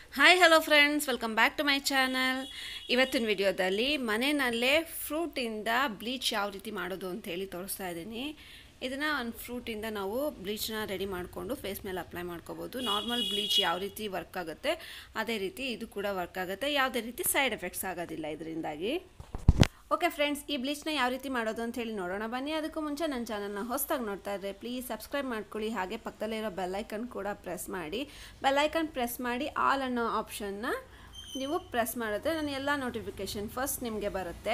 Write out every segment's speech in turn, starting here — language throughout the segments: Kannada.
hi hello friends welcome back to my channel ಇವತ್ತಿನ ವಿಡಿಯೋದಲ್ಲಿ ಮನೆಯಲ್ಲೇ ಫ್ರೂಟಿಂದ ಬ್ಲೀಚ್ ಯಾವ ರೀತಿ ಮಾಡೋದು ಅಂತ ಹೇಳಿ ತೋರಿಸ್ತಾ ಇದ್ದೀನಿ ಇದನ್ನು ಒಂದು ಫ್ರೂಟಿಂದ ನಾವು ಬ್ಲೀಚ್ನ ರೆಡಿ ಮಾಡಿಕೊಂಡು ಫೇಸ್ ಮೇಲೆ ಅಪ್ಲೈ ಮಾಡ್ಕೋಬೋದು ನಾರ್ಮಲ್ ಬ್ಲೀಚ್ ಯಾವ ರೀತಿ ವರ್ಕ್ ಆಗುತ್ತೆ ಅದೇ ರೀತಿ ಇದು ಕೂಡ ವರ್ಕ್ ಆಗುತ್ತೆ ಯಾವುದೇ ರೀತಿ ಸೈಡ್ ಎಫೆಕ್ಟ್ಸ್ ಆಗೋದಿಲ್ಲ ಇದರಿಂದಾಗಿ ಓಕೆ ಫ್ರೆಂಡ್ಸ್ ಈ ಬ್ಲೀಚ್ನ ಯಾವ ರೀತಿ ಮಾಡೋದು ಅಂತ ಹೇಳಿ ನೋಡೋಣ ಬನ್ನಿ ಅದಕ್ಕೂ ಮುಂಚೆ ನನ್ನ ಚಾನಲ್ನ ಹೊಸದಾಗಿ ನೋಡ್ತಾ ಇದ್ದರೆ ಪ್ಲೀಸ್ ಸಬ್ಸ್ಕ್ರೈಬ್ ಮಾಡ್ಕೊಳ್ಳಿ ಹಾಗೆ ಪಕ್ಕದಲ್ಲಿರೋ ಬೆಲ್ಲೈಕನ್ ಕೂಡ ಪ್ರೆಸ್ ಮಾಡಿ ಬೆಲ್ಲೈಕನ್ ಪ್ರೆಸ್ ಮಾಡಿ ಆಲ್ ಅನ್ನೋ ಆಪ್ಷನ್ನ ನೀವು ಪ್ರೆಸ್ ಮಾಡಿದ್ರೆ ನಾನು ಎಲ್ಲ ನೋಟಿಫಿಕೇಷನ್ ಫಸ್ಟ್ ನಿಮಗೆ ಬರುತ್ತೆ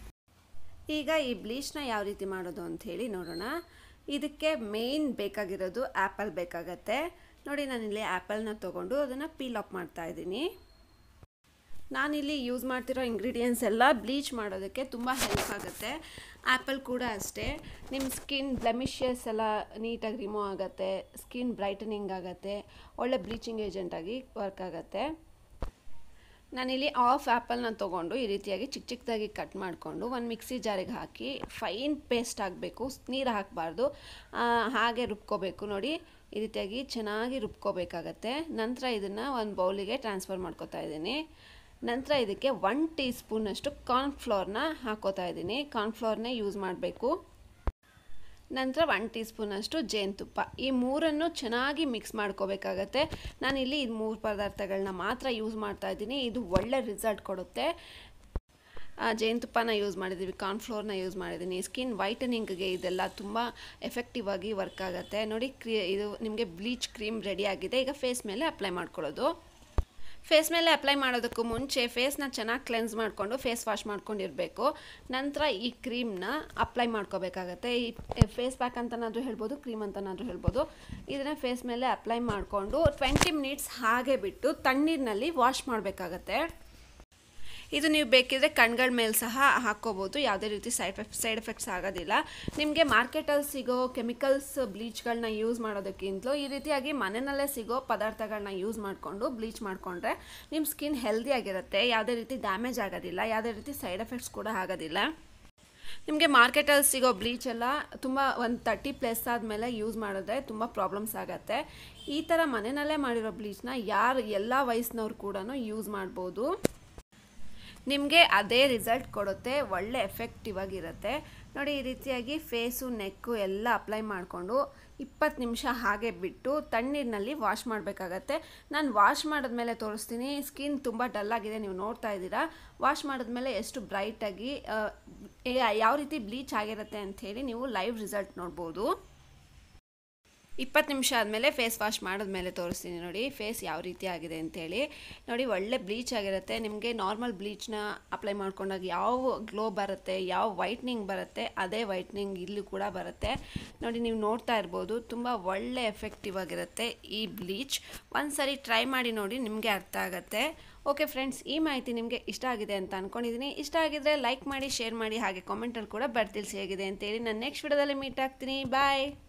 ಈಗ ಈ ಬ್ಲೀಚ್ನ ಯಾವ ರೀತಿ ಮಾಡೋದು ಅಂತ ಹೇಳಿ ನೋಡೋಣ ಇದಕ್ಕೆ ಮೇಯ್ನ್ ಬೇಕಾಗಿರೋದು ಆ್ಯಪಲ್ ಬೇಕಾಗತ್ತೆ ನೋಡಿ ನಾನಿಲ್ಲಿ ಆ್ಯಪಲ್ನ ತೊಗೊಂಡು ಅದನ್ನು ಪೀಲ್ ಆಫ್ ಮಾಡ್ತಾ ಇದ್ದೀನಿ ನಾನಿಲ್ಲಿ ಯೂಸ್ ಮಾಡ್ತಿರೋ ಇಂಗ್ರೀಡಿಯೆಂಟ್ಸ್ ಎಲ್ಲ ಬ್ಲೀಚ್ ಮಾಡೋದಕ್ಕೆ ತುಂಬ ಹೆಲ್ಪ್ ಆಗುತ್ತೆ ಆ್ಯಪಲ್ ಕೂಡ ಅಷ್ಟೇ ನಿಮ್ಮ ಸ್ಕಿನ್ ಬ್ಲೆಮಿಷಿಯಸ್ ಎಲ್ಲ ನೀಟಾಗಿ ರಿಮೂವ್ ಆಗುತ್ತೆ ಸ್ಕಿನ್ ಬ್ರೈಟನಿಂಗ್ ಆಗುತ್ತೆ ಒಳ್ಳೆ ಬ್ಲೀಚಿಂಗ್ ಏಜೆಂಟಾಗಿ ವರ್ಕ್ ಆಗುತ್ತೆ ನಾನಿಲ್ಲಿ ಆಫ್ ಆ್ಯಪಲ್ನ ತೊಗೊಂಡು ಈ ರೀತಿಯಾಗಿ ಚಿಕ್ಕ ಚಿಕ್ಕದಾಗಿ ಕಟ್ ಮಾಡಿಕೊಂಡು ಒಂದು ಮಿಕ್ಸಿ ಜಾರಿಗೆ ಹಾಕಿ ಫೈನ್ ಪೇಸ್ಟ್ ಆಗಬೇಕು ನೀರು ಹಾಕಬಾರ್ದು ಹಾಗೆ ರುಬ್ಕೋಬೇಕು ನೋಡಿ ಈ ರೀತಿಯಾಗಿ ಚೆನ್ನಾಗಿ ರುಬ್ಕೋಬೇಕಾಗತ್ತೆ ನಂತರ ಇದನ್ನು ಒಂದು ಬೌಲಿಗೆ ಟ್ರಾನ್ಸ್ಫರ್ ಮಾಡ್ಕೋತಾ ಇದ್ದೀನಿ ನಂತರ ಇದಕ್ಕೆ ಒನ್ ಟೀ ಸ್ಪೂನಷ್ಟು ಕಾರ್ನ್ಫ್ಲೋರ್ನ ಹಾಕೋತಾ ಇದ್ದೀನಿ ಕಾರ್ನ್ಫ್ಲೋರ್ನೇ ಯೂಸ್ ಮಾಡಬೇಕು ನಂತರ ಒನ್ ಟೀ ಸ್ಪೂನಷ್ಟು ಜೇನುತುಪ್ಪ ಈ ಮೂರನ್ನು ಚೆನ್ನಾಗಿ ಮಿಕ್ಸ್ ಮಾಡ್ಕೋಬೇಕಾಗತ್ತೆ ನಾನಿಲ್ಲಿ ಇದು ಮೂರು ಪದಾರ್ಥಗಳನ್ನ ಮಾತ್ರ ಯೂಸ್ ಮಾಡ್ತಾ ಇದ್ದೀನಿ ಇದು ಒಳ್ಳೆ ರಿಸಲ್ಟ್ ಕೊಡುತ್ತೆ ಜೇನುತುಪ್ಪನ ಯೂಸ್ ಮಾಡಿದ್ದೀವಿ ಕಾರ್ನ್ಫ್ಲೋರ್ನ ಯೂಸ್ ಮಾಡಿದ್ದೀನಿ ಸ್ಕಿನ್ ವೈಟನಿಂಗ್ಗೆ ಇದೆಲ್ಲ ತುಂಬ ಎಫೆಕ್ಟಿವ್ ಆಗಿ ವರ್ಕ್ ಆಗುತ್ತೆ ನೋಡಿ ಕ್ರೀ ಇದು ನಿಮಗೆ ಬ್ಲೀಚ್ ಕ್ರೀಮ್ ರೆಡಿ ಆಗಿದೆ ಈಗ ಫೇಸ್ ಮೇಲೆ ಅಪ್ಲೈ ಮಾಡ್ಕೊಳ್ಳೋದು ಫೇಸ್ ಮೇಲೆ ಅಪ್ಲೈ ಮಾಡೋದಕ್ಕೂ ಮುಂಚೆ ಫೇಸ್ನ ಚೆನ್ನಾಗಿ ಕ್ಲೆನ್ಸ್ ಮಾಡಿಕೊಂಡು ಫೇಸ್ ವಾಶ್ ಮಾಡ್ಕೊಂಡಿರಬೇಕು ನಂತರ ಈ ಕ್ರೀಮ್ನ ಅಪ್ಲೈ ಮಾಡ್ಕೋಬೇಕಾಗತ್ತೆ ಈ ಫೇಸ್ ಪ್ಯಾಕ್ ಅಂತನಾದರೂ ಹೇಳ್ಬೋದು ಕ್ರೀಮ್ ಅಂತನಾದರೂ ಹೇಳ್ಬೋದು ಇದನ್ನ ಫೇಸ್ ಮೇಲೆ ಅಪ್ಲೈ ಮಾಡಿಕೊಂಡು ಟ್ವೆಂಟಿ ಮಿನಿಟ್ಸ್ ಹಾಗೆ ಬಿಟ್ಟು ತಣ್ಣೀರಿನಲ್ಲಿ ವಾಶ್ ಮಾಡಬೇಕಾಗತ್ತೆ ಇದು ನೀವು ಬೇಕಿದ್ರೆ ಕಣ್ಗಳ ಮೇಲೆ ಸಹ ಹಾಕ್ಕೋಬೋದು ಯಾವುದೇ ರೀತಿ ಸೈಡ್ ಸೈಡ್ ಎಫೆಕ್ಟ್ಸ್ ಆಗೋದಿಲ್ಲ ನಿಮಗೆ ಮಾರ್ಕೆಟಲ್ಲಿ ಸಿಗೋ ಕೆಮಿಕಲ್ಸ್ ಬ್ಲೀಚ್ಗಳನ್ನ ಯೂಸ್ ಮಾಡೋದಕ್ಕಿಂತಲೂ ಈ ರೀತಿಯಾಗಿ ಮನೆಯಲ್ಲೇ ಸಿಗೋ ಪದಾರ್ಥಗಳನ್ನ ಯೂಸ್ ಮಾಡಿಕೊಂಡು ಬ್ಲೀಚ್ ಮಾಡಿಕೊಂಡ್ರೆ ನಿಮ್ಮ ಸ್ಕಿನ್ ಹೆಲ್ದಿಯಾಗಿರುತ್ತೆ ಯಾವುದೇ ರೀತಿ ಡ್ಯಾಮೇಜ್ ಆಗೋದಿಲ್ಲ ಯಾವುದೇ ರೀತಿ ಸೈಡ್ ಎಫೆಕ್ಟ್ಸ್ ಕೂಡ ಆಗೋದಿಲ್ಲ ನಿಮಗೆ ಮಾರ್ಕೆಟಲ್ಲಿ ಸಿಗೋ ಬ್ಲೀಚ್ ಎಲ್ಲ ತುಂಬ ಒಂದು ತರ್ಟಿ ಪ್ಲಸ್ ಆದಮೇಲೆ ಯೂಸ್ ಮಾಡಿದ್ರೆ ತುಂಬ ಪ್ರಾಬ್ಲಮ್ಸ್ ಆಗುತ್ತೆ ಈ ಥರ ಮನೆಯಲ್ಲೇ ಮಾಡಿರೋ ಬ್ಲೀಚ್ನ ಯಾರು ಎಲ್ಲ ವಯಸ್ಸಿನವ್ರು ಕೂಡ ಯೂಸ್ ಮಾಡ್ಬೋದು ನಿಮಗೆ ಅದೇ ರಿಸಲ್ಟ್ ಕೊಡುತ್ತೆ ಒಳ್ಳೆ ಎಫೆಕ್ಟಿವ್ ಆಗಿರುತ್ತೆ ನೋಡಿ ಈ ರೀತಿಯಾಗಿ ಫೇಸು ನೆಕ್ಕು ಎಲ್ಲ ಅಪ್ಲೈ ಮಾಡಿಕೊಂಡು ಇಪ್ಪತ್ತು ನಿಮಿಷ ಹಾಗೆ ಬಿಟ್ಟು ತಣ್ಣೀರಿನಲ್ಲಿ ವಾಶ್ ಮಾಡಬೇಕಾಗತ್ತೆ ನಾನು ವಾಶ್ ಮಾಡಿದ್ಮೇಲೆ ತೋರಿಸ್ತೀನಿ ಸ್ಕಿನ್ ತುಂಬ ಡಲ್ಲಾಗಿದೆ ನೀವು ನೋಡ್ತಾ ಇದ್ದೀರಾ ವಾಶ್ ಮಾಡಿದ್ಮೇಲೆ ಎಷ್ಟು ಬ್ರೈಟಾಗಿ ಯಾವ ರೀತಿ ಬ್ಲೀಚ್ ಆಗಿರುತ್ತೆ ಅಂಥೇಳಿ ನೀವು ಲೈವ್ ರಿಸಲ್ಟ್ ನೋಡ್ಬೋದು ಇಪ್ಪತ್ತು ನಿಮಿಷ ಆದಮೇಲೆ ಫೇಸ್ ವಾಶ್ ಮಾಡಿದ್ಮೇಲೆ ತೋರಿಸ್ತೀನಿ ನೋಡಿ ಫೇಸ್ ಯಾವ ರೀತಿ ಆಗಿದೆ ಅಂತೇಳಿ ನೋಡಿ ಒಳ್ಳೆ ಬ್ಲೀಚ್ ಆಗಿರುತ್ತೆ ನಿಮಗೆ ನಾರ್ಮಲ್ ಬ್ಲೀಚ್ನ ಅಪ್ಲೈ ಮಾಡ್ಕೊಂಡಾಗ ಯಾವ ಗ್ಲೋ ಬರುತ್ತೆ ಯಾವ ವೈಟ್ನಿಂಗ್ ಬರುತ್ತೆ ಅದೇ ವೈಟ್ನಿಂಗ್ ಇಲ್ಲೂ ಕೂಡ ಬರುತ್ತೆ ನೋಡಿ ನೀವು ನೋಡ್ತಾ ಇರ್ಬೋದು ತುಂಬ ಒಳ್ಳೆ ಎಫೆಕ್ಟಿವ್ ಆಗಿರುತ್ತೆ ಈ ಬ್ಲೀಚ್ ಒಂದು ಸರಿ ಟ್ರೈ ಮಾಡಿ ನೋಡಿ ನಿಮಗೆ ಅರ್ಥ ಆಗುತ್ತೆ ಓಕೆ ಫ್ರೆಂಡ್ಸ್ ಈ ಮಾಹಿತಿ ನಿಮಗೆ ಇಷ್ಟ ಆಗಿದೆ ಅಂತ ಅಂದ್ಕೊಂಡಿದ್ದೀನಿ ಇಷ್ಟ ಆಗಿದ್ರೆ ಲೈಕ್ ಮಾಡಿ ಶೇರ್ ಮಾಡಿ ಹಾಗೆ ಕಾಮೆಂಟಲ್ಲಿ ಕೂಡ ಬರ್ತಿಲ್ಸಿ ಹೇಗಿದೆ ಅಂತೇಳಿ ನಾನು ನೆಕ್ಸ್ಟ್ ವಿಡಿಯೋದಲ್ಲಿ ಮೀಟ್ ಆಗ್ತೀನಿ ಬಾಯ್